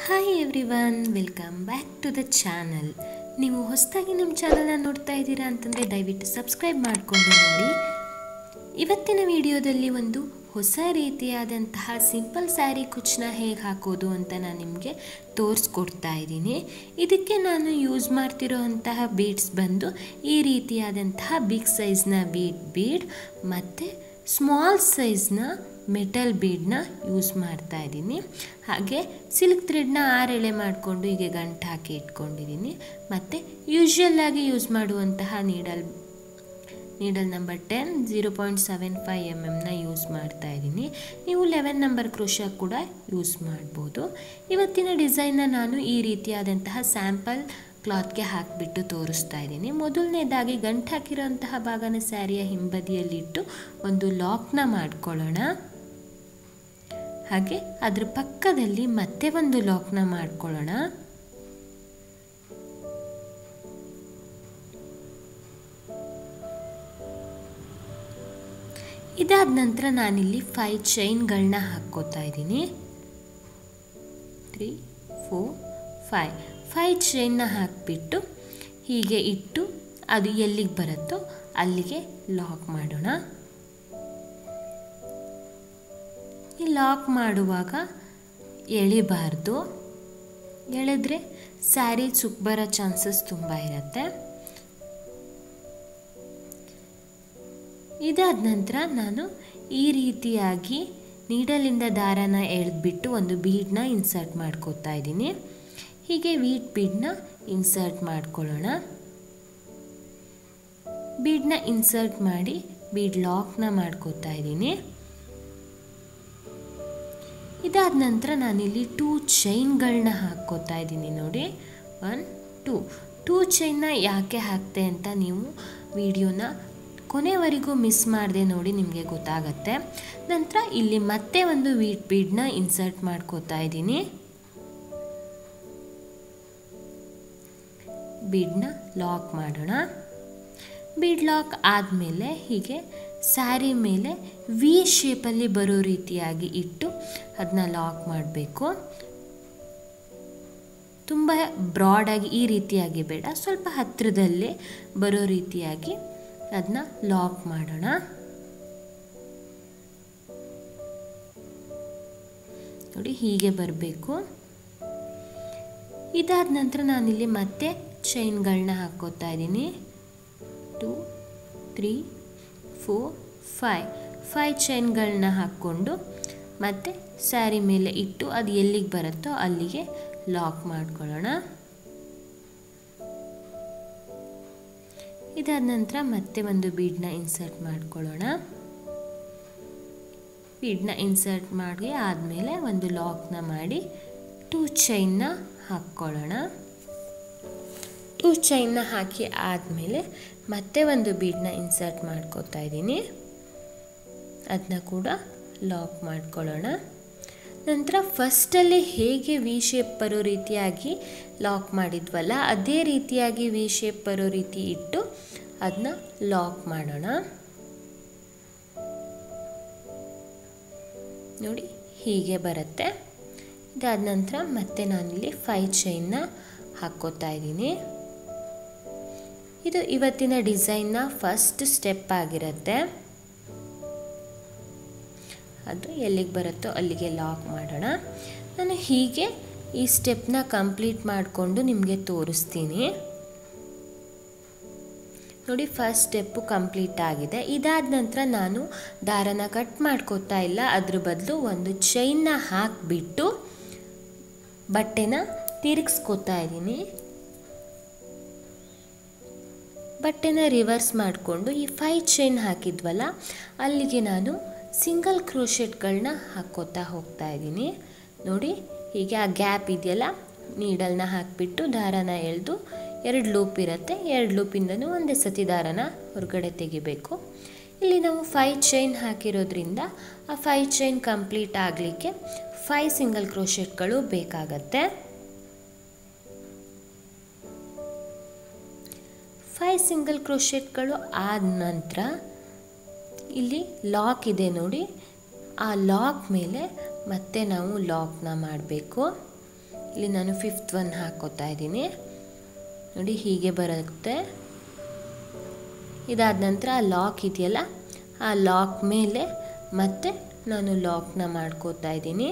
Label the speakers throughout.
Speaker 1: hi everyone welcome back to the channel ನೀವು ಹೊಸದಾಗಿ ನಮ್ಮ ಚಾನಲ್ನ ನೋಡ್ತಾ ಇದ್ದೀರಾ ಅಂತಂದರೆ ದಯವಿಟ್ಟು ಸಬ್ಸ್ಕ್ರೈಬ್ ಮಾಡಿಕೊಂಡು ನೋಡಿ ಇವತ್ತಿನ ವಿಡಿಯೋದಲ್ಲಿ ಒಂದು ಹೊಸ ರೀತಿಯಾದಂತಹ ಸಿಂಪಲ್ ಸ್ಯಾರಿ ಕುಚ್ಚನ್ನ ಹೇಗೆ ಹಾಕೋದು ಅಂತ ನಾನು ನಿಮಗೆ ತೋರಿಸ್ಕೊಡ್ತಾ ಇದ್ದೀನಿ ಇದಕ್ಕೆ ನಾನು ಯೂಸ್ ಮಾಡ್ತಿರೋ ಅಂತಹ ಬೀಡ್ಸ್ ಬಂದು ಈ ರೀತಿಯಾದಂತಹ ಬಿಗ್ ಸೈಜ್ನ ಬೀಡ್ ಬೀಡ್ ಮತ್ತು ಸ್ಮಾಲ್ ಸೈಜ್ನ ಮೆಟಲ್ ಬೀಡನ್ನ ಯೂಸ್ ಮಾಡ್ತಾ ಇದ್ದೀನಿ ಹಾಗೆ ಸಿಲ್ಕ್ ಥ್ರೆಡ್ನ ಆರೆಳೆ ಮಾಡಿಕೊಂಡು ಹೀಗೆ ಗಂಟು ಹಾಕಿ ಇಟ್ಕೊಂಡಿದ್ದೀನಿ ಮತ್ತು ಯೂಶ್ವಲ್ಲಾಗಿ ಯೂಸ್ ಮಾಡುವಂತಹ needle needle number ten zero point seven five M ಎಮ್ನ ಯೂಸ್ ಮಾಡ್ತಾ ಇದ್ದೀನಿ ನೀವು ಲೆವೆನ್ ನಂಬರ್ ಕ್ರೋಶ ಕೂಡ ಯೂಸ್ ಮಾಡ್ಬೋದು ಇವತ್ತಿನ ಡಿಸೈನ್ನ ನಾನು ಈ ರೀತಿಯಾದಂತಹ ಸ್ಯಾಂಪಲ್ ಕ್ಲಾತ್ಗೆ ಹಾಕಿಬಿಟ್ಟು ತೋರಿಸ್ತಾ ಇದ್ದೀನಿ ಮೊದಲನೇದಾಗಿ ಗಂಟು ಹಾಕಿರೋಂತಹ ಭಾಗನ ಸ್ಯಾರಿಯ ಹಿಂಬದಿಯಲ್ಲಿಟ್ಟು ಒಂದು ಲಾಕ್ನ ಮಾಡ್ಕೊಳ್ಳೋಣ ಹಾಗೆ ಅದ್ರ ಪಕ್ಕದಲ್ಲಿ ಮತ್ತೆ ಒಂದು ಲಾಕ್ನ ಮಾಡ್ಕೊಳ್ಳೋಣ ಇದಾದ ನಂತರ ನಾನಿಲ್ಲಿ ಫೈ ಚೈನ್ಗಳನ್ನ ಹಾಕ್ಕೋತಾ ಇದ್ದೀನಿ ತ್ರೀ ಫೋರ್ ಫೈ ಫೈ ಚೈನ್ನ ಹಾಕಿಬಿಟ್ಟು ಹೀಗೆ ಇಟ್ಟು ಅದು ಎಲ್ಲಿಗೆ ಬರುತ್ತೋ ಅಲ್ಲಿಗೆ ಲಾಕ್ ಮಾಡೋಣ ಈ ಲಾಕ್ ಮಾಡುವಾಗ ಎಳಿಬಾರ್ದು ಎಳೆದ್ರೆ ಸ್ಯಾರಿ ಸುಕ್ ಬರೋ ಚಾನ್ಸಸ್ ತುಂಬ ಇರುತ್ತೆ ಇದಾದ ನಂತರ ನಾನು ಈ ರೀತಿಯಾಗಿ ನೀಡಲಿಂದ ದಾರನ ಎಳೆದ್ಬಿಟ್ಟು ಒಂದು ಬೀಡನ್ನ ಇನ್ಸರ್ಟ್ ಮಾಡ್ಕೋತಾ ಇದ್ದೀನಿ ಹೀಗೆ ವೀಟ್ ಬೀಡನ್ನ ಇನ್ಸರ್ಟ್ ಮಾಡ್ಕೊಳ್ಳೋಣ ಬೀಡನ್ನ ಇನ್ಸರ್ಟ್ ಮಾಡಿ ಬೀಡ್ ಲಾಕ್ನ ಮಾಡ್ಕೋತಾ ಇದ್ದೀನಿ ಇದಾದ ನಂತರ ನಾನಿಲ್ಲಿ ಟೂ ಚೈನ್ಗಳನ್ನ ಹಾಕ್ಕೋತಾ ಇದ್ದೀನಿ ನೋಡಿ ಒನ್ ಟೂ ಟೂ ಚೈನ್ನ ಯಾಕೆ ಹಾಕ್ತೆ ಅಂತ ನೀವು ವಿಡಿಯೋನ ಕೊನೆವರೆಗೂ ಮಿಸ್ ಮಾಡದೆ ನೋಡಿ ನಿಮಗೆ ಗೊತ್ತಾಗತ್ತೆ ನಂತರ ಇಲ್ಲಿ ಮತ್ತೆ ಒಂದು ವೀಟ್ ಬೀಡನ್ನ ಇನ್ಸರ್ಟ್ ಮಾಡ್ಕೋತಾ ಇದ್ದೀನಿ ಬೀಡನ್ನ ಲಾಕ್ ಮಾಡೋಣ ಬೀಡ್ ಲಾಕ್ ಆದಮೇಲೆ ಹೀಗೆ ಸ್ಯಾರಿ ಮೇಲೆ ವಿ ಶೇಪಲ್ಲಿ ಬರೋ ರೀತಿಯಾಗಿ ಇಟ್ಟು ಅದನ್ನ ಲಾಕ್ ಮಾಡಬೇಕು ತುಂಬ ಬ್ರಾಡಾಗಿ ಈ ರೀತಿಯಾಗಿ ಬೇಡ ಸ್ವಲ್ಪ ಹತ್ತಿರದಲ್ಲೇ ಬರೋ ರೀತಿಯಾಗಿ ಅದನ್ನ ಲಾಕ್ ಮಾಡೋಣ ನೋಡಿ ಹೀಗೆ ಬರಬೇಕು ಇದಾದ ನಂತರ ನಾನಿಲ್ಲಿ ಮತ್ತೆ ಚೈನ್ಗಳನ್ನ ಹಾಕೋತಾ ಇದ್ದೀನಿ two three four five five ಚೈನ್ಗಳನ್ನ ಹಾಕ್ಕೊಂಡು ಮತ್ತು ಸ್ಯಾರಿ ಮೇಲೆ ಇಟ್ಟು ಅದು ಎಲ್ಲಿಗೆ ಬರುತ್ತೋ ಅಲ್ಲಿಗೆ ಲಾಕ್ ಮಾಡ್ಕೊಳ್ಳೋಣ ಇದಾದ ನಂತರ ಮತ್ತೆ ಒಂದು ಬೀಡನ್ನ ಇನ್ಸರ್ಟ್ ಮಾಡ್ಕೊಳ್ಳೋಣ ಬೀಡನ್ನ ಇನ್ಸರ್ಟ್ ಮಾಡಿ ಆದಮೇಲೆ ಒಂದು ಲಾಕ್ನ ಮಾಡಿ ಟೂ ಚೈನ್ನ ಹಾಕ್ಕೊಳ್ಳೋಣ ಟೂ ಚೈನ್ನ ಹಾಕಿ ಆದಮೇಲೆ ಮತ್ತೆ ಒಂದು ಬೀಡನ್ನ ಇನ್ಸರ್ಟ್ ಮಾಡ್ಕೋತಾ ಇದ್ದೀನಿ ಅದನ್ನ ಕೂಡ ಲಾಕ್ ಮಾಡ್ಕೊಳ್ಳೋಣ ನಂತರ ಫಸ್ಟಲ್ಲಿ ಹೇಗೆ ವಿ ಶೇಪ್ ಬರೋ ರೀತಿಯಾಗಿ ಲಾಕ್ ಮಾಡಿದ್ವಲ್ಲ ಅದೇ ರೀತಿಯಾಗಿ ವಿ ಶೇಪ್ ಬರೋ ರೀತಿ ಇಟ್ಟು ಅದನ್ನ ಲಾಕ್ ಮಾಡೋಣ ನೋಡಿ ಹೀಗೆ ಬರುತ್ತೆ ಇದಾದ ನಂತರ ಮತ್ತೆ ನಾನಿಲ್ಲಿ ಫೈ ಚೈನ್ನ ಹಾಕ್ಕೋತಾ ಇದ್ದೀನಿ ಇದು ಇವತ್ತಿನ ಡಿಸೈನ್ನ ಫಸ್ಟ್ ಸ್ಟೆಪ್ ಆಗಿರುತ್ತೆ ಅದು ಎಲ್ಲಿಗೆ ಬರುತ್ತೋ ಅಲ್ಲಿಗೆ ಲಾಕ್ ಮಾಡೋಣ ನಾನು ಹೀಗೆ ಈ ಸ್ಟೆಪ್ನ ಕಂಪ್ಲೀಟ್ ಮಾಡಿಕೊಂಡು ನಿಮಗೆ ತೋರಿಸ್ತೀನಿ ನೋಡಿ ಫಸ್ಟ್ ಸ್ಟೆಪ್ಪು ಕಂಪ್ಲೀಟ್ ಆಗಿದೆ ಇದಾದ ನಂತರ ನಾನು ದಾರನ ಕಟ್ ಮಾಡ್ಕೋತಾ ಇಲ್ಲ ಅದ್ರ ಬದಲು ಒಂದು ಚೈನ್ನ ಹಾಕಿಬಿಟ್ಟು ಬಟ್ಟೆನ ತಿರುಗಿಸ್ಕೋತಾ ಇದ್ದೀನಿ ಬಟ್ಟೆನ ರಿವರ್ಸ್ ಮಾಡಿಕೊಂಡು ಈ ಫೈ ಚೈನ್ ಹಾಕಿದ್ವಲ್ಲ ಅಲ್ಲಿಗೆ ನಾನು ಸಿಂಗಲ್ ಕ್ರೋಶೆಟ್ಗಳನ್ನ ಹಾಕ್ಕೋತಾ ಹೋಗ್ತಾ ಇದ್ದೀನಿ ನೋಡಿ ಹೀಗೆ ಆ ಗ್ಯಾಪ್ ಇದೆಯಲ್ಲ ನೀಡಲ್ನ ಹಾಕಿಬಿಟ್ಟು ದಾರನ ಎಳೆದು ಎರಡು ಲೂಪ್ ಇರುತ್ತೆ ಎರಡು ಲೂಪಿಂದನೂ ಒಂದೇ ಸತಿ ದಾರನ ಹೊರಗಡೆ ತೆಗಿಬೇಕು ಇಲ್ಲಿ ನಾವು ಫೈ ಚೈನ್ ಹಾಕಿರೋದ್ರಿಂದ ಆ ಫೈ ಚೈನ್ ಕಂಪ್ಲೀಟ್ ಆಗಲಿಕ್ಕೆ ಫೈ ಸಿಂಗಲ್ ಕ್ರೋಶೆಟ್ಗಳು ಬೇಕಾಗತ್ತೆ ಫೈ ಸಿಂಗಲ್ ಕ್ರೋಶೆಟ್ಗಳು ಆದ ನಂತರ ಇಲ್ಲಿ ಲಾಕ್ ಇದೆ ನೋಡಿ ಆ ಲಾಕ್ ಮೇಲೆ ಮತ್ತೆ ನಾವು ಲಾಕ್ನ ಮಾಡಬೇಕು ಇಲ್ಲಿ ನಾನು ಫಿಫ್ತ್ ಒನ್ ಹಾಕೋತಾ ಇದ್ದೀನಿ ನೋಡಿ ಹೀಗೆ ಬರುತ್ತೆ ಇದಾದ ನಂತರ ಆ ಲಾಕ್ ಇದೆಯಲ್ಲ ಆ ಲಾಕ್ ಮೇಲೆ ಮತ್ತೆ ನಾನು ಲಾಕ್ನ ಮಾಡ್ಕೋತಾ ಇದ್ದೀನಿ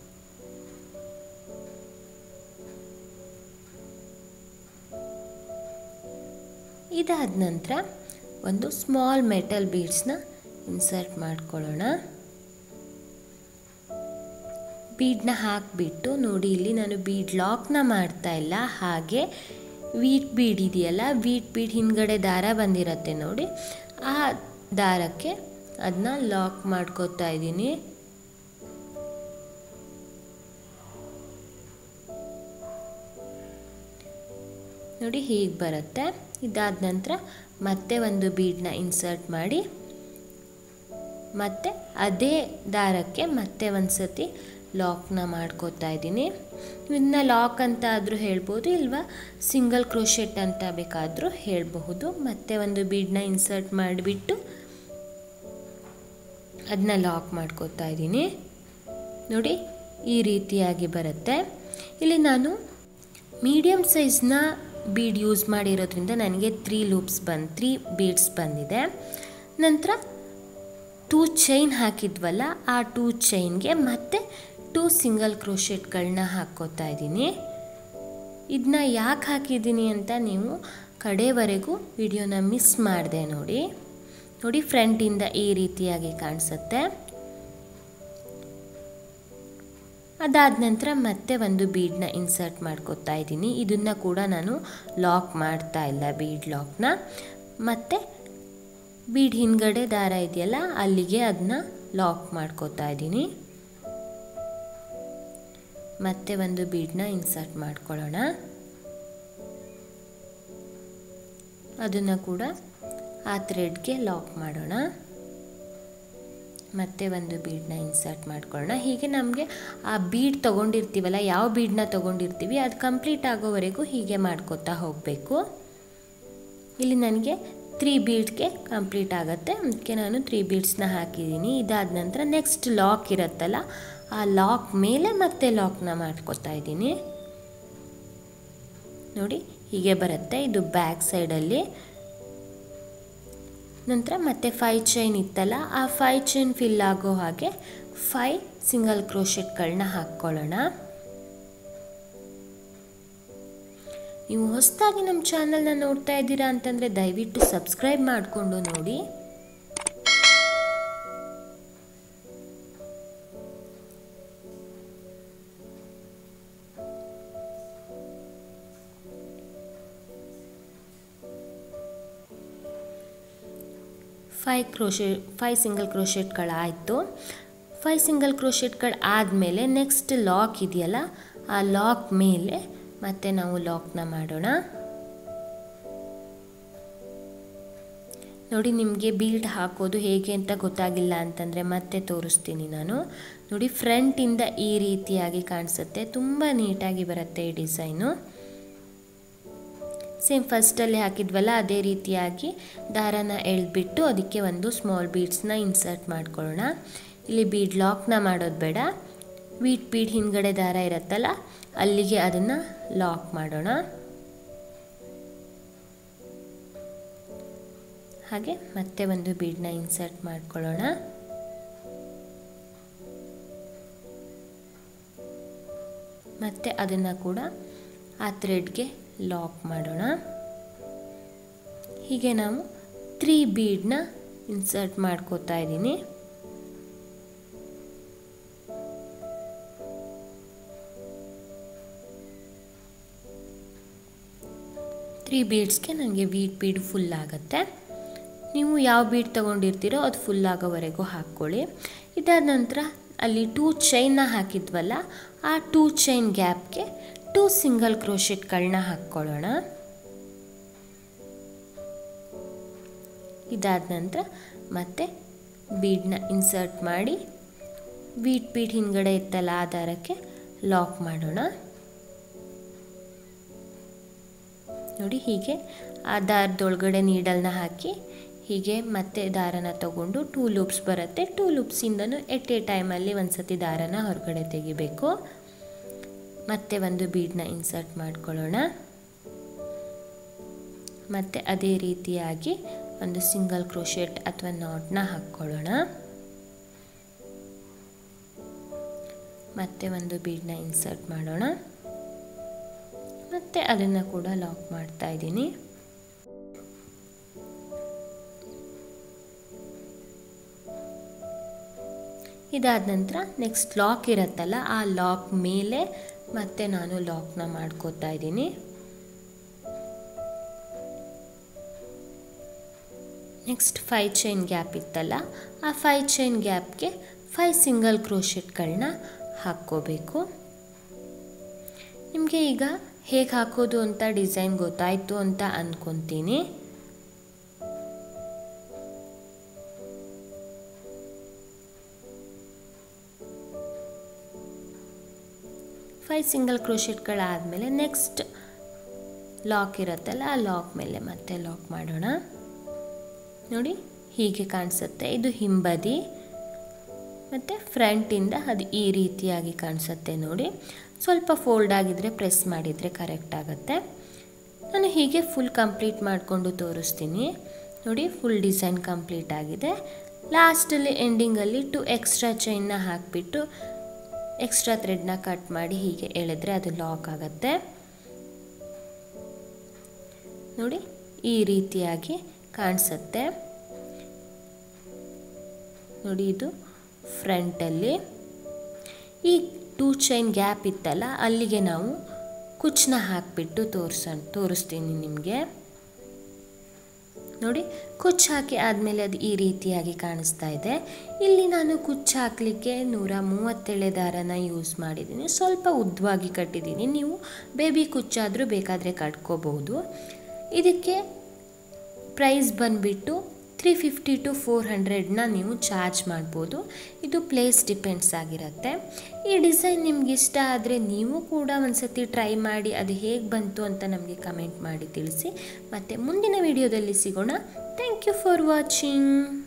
Speaker 1: ಇದಾದ ನಂತರ ಒಂದು ಸ್ಮಾಲ್ ಮೆಟಲ್ ಬೀಡ್ಸ್ನ ಇನ್ಸರ್ಟ್ ಮಾಡ್ಕೊಳ್ಳೋಣ ಬೀಡನ್ನ ಹಾಕಿಬಿಟ್ಟು ನೋಡಿ ಇಲ್ಲಿ ನಾನು ಬೀಡ್ ಲಾಕ್ನ ಮಾಡ್ತಾ ಇಲ್ಲ ಹಾಗೆ ವೀಟ್ ಬೀಡ್ ಇದೆಯಲ್ಲ ವೀಟ್ ಬೀಡ್ ಹಿಂದ್ಗಡೆ ದಾರ ಬಂದಿರತ್ತೆ ನೋಡಿ ಆ ದಾರಕ್ಕೆ ಅದನ್ನ ಲಾಕ್ ಮಾಡ್ಕೋತಾ ಇದ್ದೀನಿ ನೋಡಿ ಹೀಗೆ ಬರುತ್ತೆ ಇದಾದ ನಂತರ ಮತ್ತೆ ಒಂದು ಬೀಡನ್ನ ಇನ್ಸರ್ಟ್ ಮಾಡಿ ಮತ್ತು ಅದೇ ದಾರಕ್ಕೆ ಮತ್ತೆ ಒಂದು ಸತಿ ಲಾಕ್ನ ಮಾಡ್ಕೋತಾ ಇದ್ದೀನಿ ಇದನ್ನ ಲಾಕ್ ಅಂತ ಆದರೂ ಹೇಳ್ಬೋದು ಇಲ್ವಾ ಸಿಂಗಲ್ ಕ್ರೋಶೆಟ್ ಅಂತ ಬೇಕಾದರೂ ಹೇಳಬಹುದು ಮತ್ತೆ ಒಂದು ಬೀಡನ್ನ ಇನ್ಸರ್ಟ್ ಮಾಡಿಬಿಟ್ಟು ಅದನ್ನ ಲಾಕ್ ಮಾಡ್ಕೋತಾ ಇದ್ದೀನಿ ನೋಡಿ ಈ ರೀತಿಯಾಗಿ ಬರುತ್ತೆ ಇಲ್ಲಿ ನಾನು ಮೀಡಿಯಮ್ ಸೈಜ್ನ ಬೀಡ್ ಯೂಸ್ ಮಾಡಿರೋದ್ರಿಂದ ನನಗೆ ತ್ರೀ ಲೂಪ್ಸ್ ಬಂದು ತ್ರೀ ಬೀಡ್ಸ್ ಬಂದಿದೆ ನಂತರ ಟೂ ಚೈನ್ ಹಾಕಿದ್ವಲ್ಲ ಆ ಟೂ ಚೈನ್ಗೆ ಮತ್ತೆ ಟೂ ಸಿಂಗಲ್ ಕ್ರೋಶೆಟ್ಗಳನ್ನ ಹಾಕ್ಕೋತಾ ಇದ್ದೀನಿ ಇದನ್ನ ಯಾಕೆ ಹಾಕಿದ್ದೀನಿ ಅಂತ ನೀವು ಕಡೆವರೆಗೂ ವಿಡಿಯೋನ ಮಿಸ್ ಮಾಡಿದೆ ನೋಡಿ ನೋಡಿ ಫ್ರಂಟಿಂದ ಈ ರೀತಿಯಾಗಿ ಕಾಣಿಸುತ್ತೆ ಅದಾದ ನಂತರ ಮತ್ತೆ ಒಂದು ಬೀಡನ್ನ ಇನ್ಸರ್ಟ್ ಮಾಡ್ಕೋತಾ ಇದ್ದೀನಿ ಇದನ್ನು ಕೂಡ ನಾನು ಲಾಕ್ ಮಾಡ್ತಾ ಇಲ್ಲ ಬೀಡ್ ಲಾಕ್ನ ಮತ್ತು ಬೀಡ್ ಹಿಂದ್ಗಡೆ ದಾರ ಇದೆಯಲ್ಲ ಅಲ್ಲಿಗೆ ಅದನ್ನ ಲಾಕ್ ಮಾಡ್ಕೋತಾ ಇದ್ದೀನಿ ಮತ್ತೆ ಒಂದು ಬೀಡನ್ನ ಇನ್ಸರ್ಟ್ ಮಾಡ್ಕೊಳ್ಳೋಣ ಅದನ್ನು ಕೂಡ ಆ ಥ್ರೆಡ್ಗೆ ಲಾಕ್ ಮಾಡೋಣ ಮತ್ತೆ ಒಂದು ಬೀಡನ್ನ ಇನ್ಸರ್ಟ್ ಮಾಡ್ಕೊಳ್ಳೋಣ ಹೀಗೆ ನಮಗೆ ಆ ಬೀಡ್ ತೊಗೊಂಡಿರ್ತೀವಲ್ಲ ಯಾವ ಬೀಡನ್ನ ತೊಗೊಂಡಿರ್ತೀವಿ ಅದು ಕಂಪ್ಲೀಟ್ ಆಗೋವರೆಗೂ ಹೀಗೆ ಮಾಡ್ಕೋತಾ ಹೋಗಬೇಕು ಇಲ್ಲಿ ನನಗೆ ತ್ರೀ ಬೀಡ್ಸ್ಗೆ ಕಂಪ್ಲೀಟ್ ಆಗುತ್ತೆ ಅದಕ್ಕೆ ನಾನು ತ್ರೀ ಬೀಡ್ಸ್ನ ಹಾಕಿದ್ದೀನಿ ಇದಾದ ನಂತರ ನೆಕ್ಸ್ಟ್ ಲಾಕ್ ಇರುತ್ತಲ್ಲ ಆ ಲಾಕ್ ಮೇಲೆ ಮತ್ತೆ ಲಾಕ್ನ ಮಾಡ್ಕೋತಾ ಇದ್ದೀನಿ ನೋಡಿ ಹೀಗೆ ಬರುತ್ತೆ ಇದು ಬ್ಯಾಕ್ ಸೈಡಲ್ಲಿ ನಂತರ ಮತ್ತೆ ಫೈ ಚೈನ್ ಇತ್ತಲ್ಲ ಆ ಫೈ ಚೈನ್ ಫಿಲ್ ಆಗೋ ಹಾಗೆ ಫೈ ಸಿಂಗಲ್ ಕ್ರೋಶೆಟ್ಗಳನ್ನ ಹಾಕ್ಕೊಳ್ಳೋಣ ನೀವು ಹೊಸದಾಗಿ ನಮ್ಮ ಚಾನಲ್ನ ನೋಡ್ತಾ ಇದ್ದೀರಾ ಅಂತಂದರೆ ದಯವಿಟ್ಟು ಸಬ್ಸ್ಕ್ರೈಬ್ ಮಾಡಿಕೊಂಡು ನೋಡಿ ಫೈ ಕ್ರೋಶೆ ಫೈ ಸಿಂಗಲ್ ಕ್ರೋಶೆಟ್ಗಳಾಯಿತು ಫೈ ಸಿಂಗಲ್ ಕ್ರೋಶೆಟ್ಗಳು ಆದಮೇಲೆ ನೆಕ್ಸ್ಟ್ ಲಾಕ್ ಇದೆಯಲ್ಲ ಆ ಲಾಕ್ ಮೇಲೆ ಮತ್ತೆ ನಾವು ಲಾಕ್ನ ಮಾಡೋಣ ನೋಡಿ ನಿಮಗೆ ಬೀಲ್ಡ್ ಹಾಕೋದು ಹೇಗೆ ಅಂತ ಗೊತ್ತಾಗಿಲ್ಲ ಅಂತಂದರೆ ಮತ್ತೆ ತೋರಿಸ್ತೀನಿ ನಾನು ನೋಡಿ ಫ್ರಂಟಿಂದ ಈ ರೀತಿಯಾಗಿ ಕಾಣಿಸುತ್ತೆ ತುಂಬ ನೀಟಾಗಿ ಬರುತ್ತೆ ಈ ಡಿಸೈನು ಸೇಮ್ ಫಸ್ಟಲ್ಲಿ ಹಾಕಿದ್ವಲ್ಲ ಅದೇ ರೀತಿಯಾಗಿ ದಾರನ ಎಳೆದ್ಬಿಟ್ಟು ಅದಕ್ಕೆ ಒಂದು ಸ್ಮಾಲ್ ಬೀಡ್ಸ್ನ ಇನ್ಸರ್ಟ್ ಮಾಡ್ಕೊಳ್ಳೋಣ ಇಲ್ಲಿ ಬೀಡ್ ಲಾಕ್ನ ಮಾಡೋದು ಬೇಡ ವೀಟ್ ಬೀಡ್ ಹಿಂದ್ಗಡೆ ದಾರ ಇರುತ್ತಲ್ಲ ಅಲ್ಲಿಗೆ ಅದನ್ನು ಲಾಕ್ ಮಾಡೋಣ ಹಾಗೆ ಮತ್ತೆ ಒಂದು ಬೀಡನ್ನ ಇನ್ಸರ್ಟ್ ಮಾಡ್ಕೊಳ್ಳೋಣ ಮತ್ತೆ ಅದನ್ನು ಕೂಡ ಆ ಥ್ರೆಡ್ಗೆ ಲಾಕ್ ಮಾಡೋಣ ಹೀಗೆ ನಾವು ತ್ರೀ ಬೀಡನ್ನ ಇನ್ಸರ್ಟ್ ಮಾಡ್ಕೋತಾ ಇದ್ದೀನಿ ತ್ರೀ ಬೀಡ್ಸ್ಗೆ ನನಗೆ ವೀಟ್ ಬೀಡ್ ಫುಲ್ ಆಗುತ್ತೆ ನೀವು ಯಾವ ಬೀಡ್ ತೊಗೊಂಡಿರ್ತೀರೋ ಅದು ಫುಲ್ ಆಗೋವರೆಗೂ ಹಾಕ್ಕೊಳ್ಳಿ ಇದಾದ ನಂತರ ಅಲ್ಲಿ ಟೂ ಚೈನ್ನ ಹಾಕಿದ್ವಲ್ಲ ಆ ಟೂ ಚೈನ್ ಗ್ಯಾಪ್ಗೆ ಟೂ ಸಿಂಗಲ್ ಕ್ರೋಶೆಟ್ಗಳನ್ನ ಹಾಕ್ಕೊಳ್ಳೋಣ ಇದಾದ ನಂತರ ಮತ್ತೆ ಬೀಡನ್ನ ಇನ್ಸರ್ಟ್ ಮಾಡಿ ಬೀಟ್ ಬೀಟ್ ಹಿಂದ್ಗಡೆ ಇತ್ತಲ್ಲ ಆ ದಾರಕ್ಕೆ ಲಾಕ್ ಮಾಡೋಣ ನೋಡಿ ಹೀಗೆ ಆ ದಾರದೊಳಗಡೆ ನೀಡಲ್ನ ಹಾಕಿ ಹೀಗೆ ಮತ್ತೆ ದಾರನ ತಗೊಂಡು ಟೂ ಲೂಪ್ಸ್ ಬರುತ್ತೆ ಟೂ ಲೂಪ್ಸಿಂದನೂ ಎಟ್ ಎ ಟೈಮಲ್ಲಿ ಒಂದು ಸತಿ ದಾರನ ಹೊರಗಡೆ ತೆಗಿಬೇಕು ಮತ್ತೆ ಒಂದು ಬೀಡನ್ನ ಇನ್ಸರ್ಟ್ ಮಾಡ್ಕೊಳ್ಳೋಣ ಮತ್ತು ಅದೇ ರೀತಿಯಾಗಿ ಒಂದು ಸಿಂಗಲ್ ಕ್ರೋಶೆಟ್ ಅಥವಾ ನಾಟ್ನ ಹಾಕ್ಕೊಳ್ಳೋಣ ಮತ್ತೆ ಒಂದು ಬೀಡನ್ನ ಇನ್ಸರ್ಟ್ ಮಾಡೋಣ ಮತ್ತು ಅದನ್ನು ಕೂಡ ಲಾಕ್ ಮಾಡ್ತಾ ಇದ್ದೀನಿ ಇದಾದ ನಂತರ ನೆಕ್ಸ್ಟ್ ಲಾಕ್ ಇರುತ್ತಲ್ಲ ಆ ಲಾಕ್ ಮೇಲೆ ಮತ್ತೆ ನಾನು ಲಾಕ್ನ ಮಾಡ್ಕೋತಾ ಇದ್ದೀನಿ ನೆಕ್ಸ್ಟ್ ಫೈ ಚೈನ್ ಗ್ಯಾಪ್ ಇತ್ತಲ್ಲ ಆ ಫೈ ಚೈನ್ ಗ್ಯಾಪ್ಗೆ ಫೈ ಸಿಂಗಲ್ ಕ್ರೋಶೆಟ್ಗಳನ್ನ ಹಾಕ್ಕೋಬೇಕು ನಿಮಗೆ ಈಗ ಹೇಗೆ ಹಾಕೋದು ಅಂತ ಡಿಸೈನ್ ಗೊತ್ತಾಯಿತು ಅಂತ ಅಂದ್ಕೊತೀನಿ ಫೈವ್ ಸಿಂಗಲ್ ಕ್ರೋಶೆಟ್ಗಳಾದಮೇಲೆ ನೆಕ್ಸ್ಟ್ ಲಾಕ್ ಇರುತ್ತಲ್ಲ ಆ ಲಾಕ್ ಮೇಲೆ ಮತ್ತೆ ಲಾಕ್ ಮಾಡೋಣ ನೋಡಿ ಹೀಗೆ ಕಾಣಿಸುತ್ತೆ ಇದು ಹಿಂಬದಿ ಮತ್ತು ಫ್ರಂಟಿಂದ ಅದು ಈ ರೀತಿಯಾಗಿ ಕಾಣಿಸುತ್ತೆ ನೋಡಿ ಸ್ವಲ್ಪ ಫೋಲ್ಡ್ ಆಗಿದ್ದರೆ ಪ್ರೆಸ್ ಮಾಡಿದರೆ ಕರೆಕ್ಟ್ ಆಗುತ್ತೆ ನಾನು ಹೀಗೆ ಫುಲ್ ಕಂಪ್ಲೀಟ್ ಮಾಡಿಕೊಂಡು ತೋರಿಸ್ತೀನಿ ನೋಡಿ ಫುಲ್ ಡಿಸೈನ್ ಕಂಪ್ಲೀಟ್ ಆಗಿದೆ ಲಾಸ್ಟಲ್ಲಿ ಎಂಡಿಂಗಲ್ಲಿ ಟು ಎಕ್ಸ್ಟ್ರಾ ಚೈನ್ನ ಹಾಕಿಬಿಟ್ಟು ಎಕ್ಸ್ಟ್ರಾ ಥ್ರೆಡ್ನ ಕಟ್ ಮಾಡಿ ಹೀಗೆ ಎಳೆದ್ರೆ ಅದು ಲಾಕ್ ಆಗುತ್ತೆ ನೋಡಿ ಈ ರೀತಿಯಾಗಿ ಕಾಣಿಸುತ್ತೆ ನೋಡಿ ಇದು ಫ್ರಂಟಲ್ಲಿ ಈ ಟೂ ಚೈನ್ ಗ್ಯಾಪ್ ಇತ್ತಲ್ಲ ಅಲ್ಲಿಗೆ ನಾವು ಕುಚ್ಚನ್ನ ಹಾಕಿಬಿಟ್ಟು ತೋರಿಸ ತೋರಿಸ್ತೀನಿ ನಿಮಗೆ ನೋಡಿ ಕುಚ್ಚು ಹಾಕಿ ಆದಮೇಲೆ ಅದು ಈ ರೀತಿಯಾಗಿ ಕಾಣಿಸ್ತಾ ಇದೆ ಇಲ್ಲಿ ನಾನು ಕುಚ್ಚು ಹಾಕಲಿಕ್ಕೆ ನೂರ ಮೂವತ್ತೇಳೆ ದಾರನ ಯೂಸ್ ಮಾಡಿದ್ದೀನಿ ಸ್ವಲ್ಪ ಉದ್ದವಾಗಿ ಕಟ್ಟಿದ್ದೀನಿ ನೀವು ಬೇಬಿ ಕುಚ್ಚಾದರೂ ಬೇಕಾದರೆ ಕಟ್ಕೋಬಹುದು ಇದಕ್ಕೆ ಪ್ರೈಸ್ ಬಂದುಬಿಟ್ಟು ತ್ರೀ ಫಿಫ್ಟಿ ಟು ಫೋರ್ ಹಂಡ್ರೆಡ್ನ ನೀವು ಚಾರ್ಜ್ ಮಾಡ್ಬೋದು ಇದು ಪ್ಲೇಸ್ ಡಿಪೆಂಡ್ಸ್ ಆಗಿರುತ್ತೆ ಈ ಡಿಸೈನ್ ನಿಮ್ಗೆ ಇಷ್ಟ ಆದರೆ ನೀವು ಕೂಡ ಒಂದ್ಸತಿ ಟ್ರೈ ಮಾಡಿ ಅದು ಹೇಗೆ ಬಂತು ಅಂತ ನಮಗೆ ಕಮೆಂಟ್ ಮಾಡಿ ತಿಳಿಸಿ ಮತ್ತು ಮುಂದಿನ ವಿಡಿಯೋದಲ್ಲಿ ಸಿಗೋಣ ಥ್ಯಾಂಕ್ ಯು ಫಾರ್ ವಾಚಿಂಗ್